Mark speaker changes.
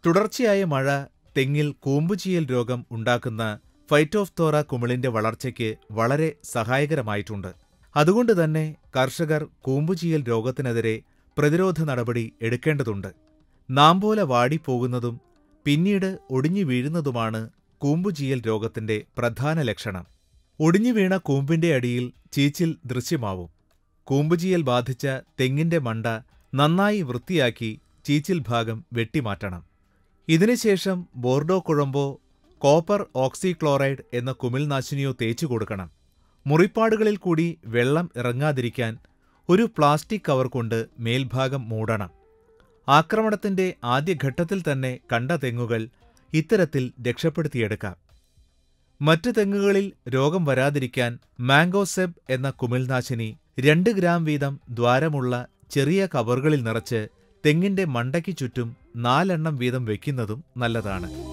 Speaker 1: തുടർച്ചയായ മഴ തെങ്ങിൽ കൂമ്പുചീയൽ രോഗം ഉണ്ടാക്കുന്ന ഫൈറ്റോഫ്തോറ കുമിളിന്റെ വളർച്ചയ്ക്ക് വളരെ സഹായകരമായിട്ടുണ്ട് അതുകൊണ്ട് തന്നെ കർഷകർ കൂമ്പുചീയൽ രോഗത്തിനെതിരെ പ്രതിരോധ നടപടി എടുക്കേണ്ടതുണ്ട് നാമ്പോല വാടിപ്പോകുന്നതും പിന്നീട് ഒടിഞ്ഞു വീഴുന്നതുമാണ് കൂമ്പുചീയൽ രോഗത്തിന്റെ പ്രധാന ലക്ഷണം ഒടിഞ്ഞു വീണ കൂമ്പിന്റെ അടിയിൽ ചീച്ചിൽ ദൃശ്യമാവും കൂമ്പുചീയൽ ബാധിച്ച തെങ്ങിന്റെ മണ്ട നന്നായി വൃത്തിയാക്കി ചീച്ചിൽ ഭാഗം വെട്ടിമാറ്റണം ഇതിനുശേഷം ബോർഡോ കുഴമ്പോ കോപ്പർ ഓക്സിക്ലോറൈഡ് എന്ന കുമിൾനാശിനിയോ തേച്ചു കൊടുക്കണം മുറിപ്പാടുകളിൽ കൂടി വെള്ളം ഇറങ്ങാതിരിക്കാൻ ഒരു പ്ലാസ്റ്റിക് കവർ കൊണ്ട് മേൽഭാഗം മൂടണം ആക്രമണത്തിന്റെ ആദ്യഘട്ടത്തിൽ തന്നെ കണ്ട തെങ്ങുകൾ ഇത്തരത്തിൽ രക്ഷപ്പെടുത്തിയെടുക്കാം മറ്റ് തെങ്ങുകളിൽ രോഗം വരാതിരിക്കാൻ മാംഗോസെബ് എന്ന കുമിൾനാശിനി രണ്ട് ഗ്രാം വീതം ദ്വാരമുള്ള ചെറിയ കവറുകളിൽ നിറച്ച് തെങ്ങിന്റെ മണ്ടയ്ക്ക് ചുറ്റും നാലെണ്ണം വീതം വയ്ക്കുന്നതും നല്ലതാണ്